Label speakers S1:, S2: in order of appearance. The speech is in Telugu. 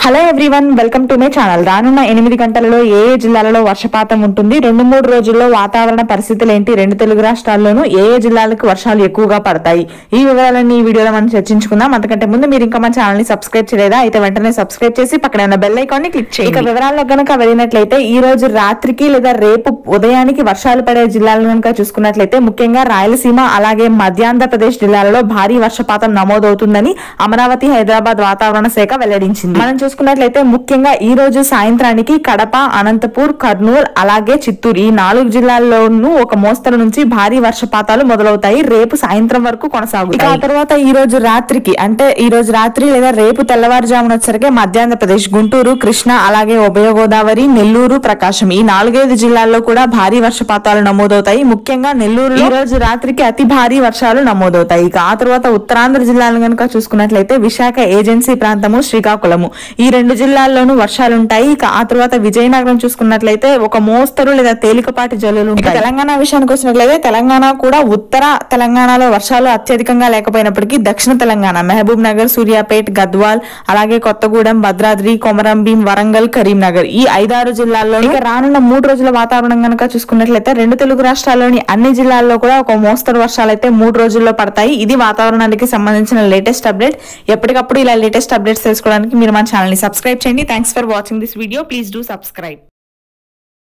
S1: hello everyone welcome to my channel రానున్న ఎనిమిది గంటలలో ఏ ఏ జిల్లాలలో వర్షపాతం ఉంటుంది రెండు మూడు రోజుల్లో వాతావరణ పరిస్థితులు ఏంటి రెండు తెలుగు రాష్ట్రాల్లోనూ ఏ ఏ జిల్లాలకు వర్షాలు ఎక్కువగా పడతాయి ఈ వివరాలన్నీ ఈ వీడియోలో మనం చర్చించుకుందాం అంతకంటే ముందు మీరు ఇంకా మన ఛానల్ ని సబ్స్క్రైబ్ చేయలేదా అయితే వెంటనే సబ్స్క్రైబ్ చేసి పక్కన ఉన్న బెల్ ఐకాన్ ని క్లిక్ చేయండి ఇక వివరాల్లో గనక వెళ్ళినట్లయితే ఈ రోజు రాత్రికి లేదా రేపు ఉదయానికి వర్షాలు పడే జిల్లాలను కనుక చూసుకున్నట్లయితే ముఖ్యంగా రాయలసీమ అలాగే మధ్యాంధ్రప్రదేశ్ జిల్లాలలో భారీ వర్షపాతం నమోదవుతుందని అమరావతి హైదరాబాద్ వాతావరణ శాఖ వెల్లడించింది మనం చూసుకున్నట్లయితే ముఖ్యంగా ఈ రోజు సాయంత్రానికి కడప అనంతపూర్ కర్నూలు అలాగే చిత్తూరు ఈ నాలుగు జిల్లాల్లోనూ ఒక మోస్తరు నుంచి భారీ వర్షపాతాలు మొదలవుతాయి రేపు సాయంత్రం వరకు కొనసాగుతాయి ఇక ఆ తర్వాత ఈ రోజు రాత్రికి అంటే ఈ రోజు రాత్రి లేదా రేపు తెల్లవారుజామున వచ్చరికి మధ్యాంధ్రప్రదేశ్ గుంటూరు కృష్ణ అలాగే ఉభయ గోదావరి నెల్లూరు ప్రకాశం ఈ నాలుగైదు జిల్లాల్లో కూడా భారీ వర్షపాతాలు నమోదవుతాయి ముఖ్యంగా నెల్లూరు ఈ రోజు రాత్రికి అతి భారీ వర్షాలు నమోదవుతాయి ఇక ఆ తర్వాత ఉత్తరాంధ్ర జిల్లాలను కనుక చూసుకున్నట్లయితే విశాఖ ఏజెన్సీ ప్రాంతము శ్రీకాకుళము ఈ రెండు జిల్లాల్లోనూ వర్షాలు ఉంటాయి ఇక ఆ తర్వాత విజయనగరం చూసుకున్నట్లయితే ఒక మోస్తరు లేదా తేలికపాటి జల్లులు ఉంటాయి తెలంగాణ విషయానికి వచ్చినట్లయితే తెలంగాణ కూడా ఉత్తర తెలంగాణలో వర్షాలు అత్యధికంగా లేకపోయినప్పటికీ దక్షిణ తెలంగాణ మహబూబ్ నగర్ సూర్యాపేట్ గద్వాల్ అలాగే కొత్తగూడెం భద్రాద్రి కొమరంభీం వరంగల్ కరీంనగర్ ఈ ఐదారు జిల్లాల్లో ఇక రానున్న మూడు రోజుల వాతావరణం కనుక చూసుకున్నట్లయితే రెండు తెలుగు రాష్ట్రాల్లోని అన్ని జిల్లాల్లో కూడా ఒక మోస్తరు వర్షాలు అయితే మూడు రోజుల్లో పడతాయి ఇది వాతావరణానికి సంబంధించిన లేటెస్ట్ అప్డేట్ ఎప్పటికప్పుడు ఇలా లేటెస్ట్ అప్డేట్స్ తెలుసుకోవడానికి మీరు మన ఛానల్ ని సబ్స్క్రైబ్ చేయండి thanks for watching this video please do subscribe